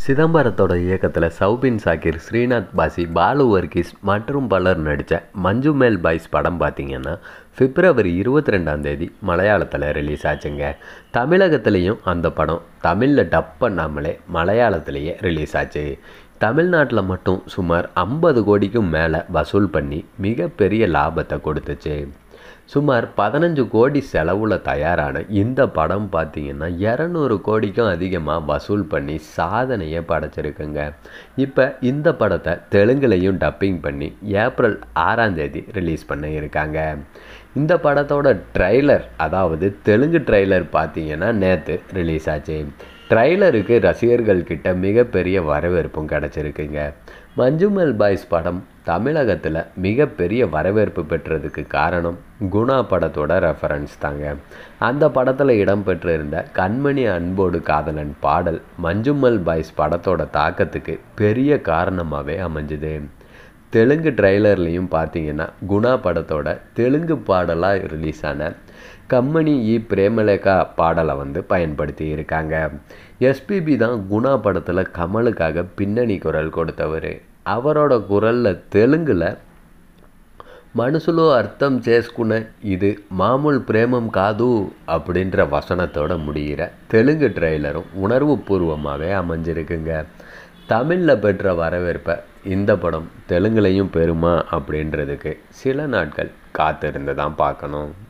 சிதம்பரத்தோட இயக்கத்தில் சௌபின் சாக்கிர் ஸ்ரீநாத் பாசி பாலு வர்கீஸ் மற்றும் பலர் நடித்த மஞ்சு மேல் பாய்ஸ் படம் பார்த்தீங்கன்னா பிப்ரவரி இருபத்தி ரெண்டாம் தேதி மலையாளத்தில் ரிலீஸ் ஆச்சுங்க தமிழகத்துலேயும் அந்த படம் தமிழில் டப் பண்ணாமலே மலையாளத்திலேயே ரிலீஸ் ஆச்சு தமிழ்நாட்டில் மட்டும் சுமார் ஐம்பது கோடிக்கும் மேலே வசூல் பண்ணி மிகப்பெரிய லாபத்தை கொடுத்துச்சு சுமார் பதினஞ்சு கோடி செலவில் தயாரான இந்த படம் பார்த்தீங்கன்னா இரநூறு கோடிக்கும் அதிகமாக வசூல் பண்ணி சாதனையை படைச்சிருக்குங்க இப்போ இந்த படத்தை தெலுங்குலையும் டப்பிங் பண்ணி ஏப்ரல் ஆறாம் தேதி ரிலீஸ் பண்ண இருக்காங்க இந்த படத்தோட ட்ரைலர் அதாவது தெலுங்கு ட்ரைலர் பார்த்தீங்கன்னா நேற்று ரிலீஸ் ஆச்சு ட்ரைலருக்கு ரசிகர்கள் கிட்ட மிகப்பெரிய வரவேற்பும் கிடச்சிருக்குங்க மஞ்சுமல் பாய்ஸ் படம் தமிழகத்தில் மிகப்பெரிய வரவேற்பு பெற்றதுக்கு காரணம் குணா படத்தோட ரெஃபரன்ஸ் தாங்க அந்த படத்தில் இடம்பெற்றிருந்த கண்மணி அன்போடு காதலன் பாடல் மஞ்சுமல் பாய்ஸ் படத்தோட தாக்கத்துக்கு பெரிய காரணமாகவே அமைஞ்சுது தெலுங்கு ட்ரைலர்லேயும் பார்த்தீங்கன்னா குணா படத்தோட தெலுங்கு பாடலாக ரிலீஸ் ஆன கம்மணி இ பிரேமலேகா பாடலை வந்து பயன்படுத்தி இருக்காங்க எஸ்பிபி தான் குணா படத்தில் கமலுக்காக பின்னணி குரல் கொடுத்தவர் அவரோட குரலில் தெலுங்கில் மனசுலோ அர்த்தம் చేసుకున్న இது மாமூல் பிரேமம் காது அப்படின்ற வசனத்தோட முடிகிற தெலுங்கு ட்ரெய்லரும் உணர்வு பூர்வமாகவே அமைஞ்சிருக்குங்க தமிழில் பெற்ற வரவேற்பை இந்த படம் தெலுங்குலையும் பெறுமா அப்படின்றதுக்கு சில நாட்கள் காத்திருந்து தான் பார்க்கணும்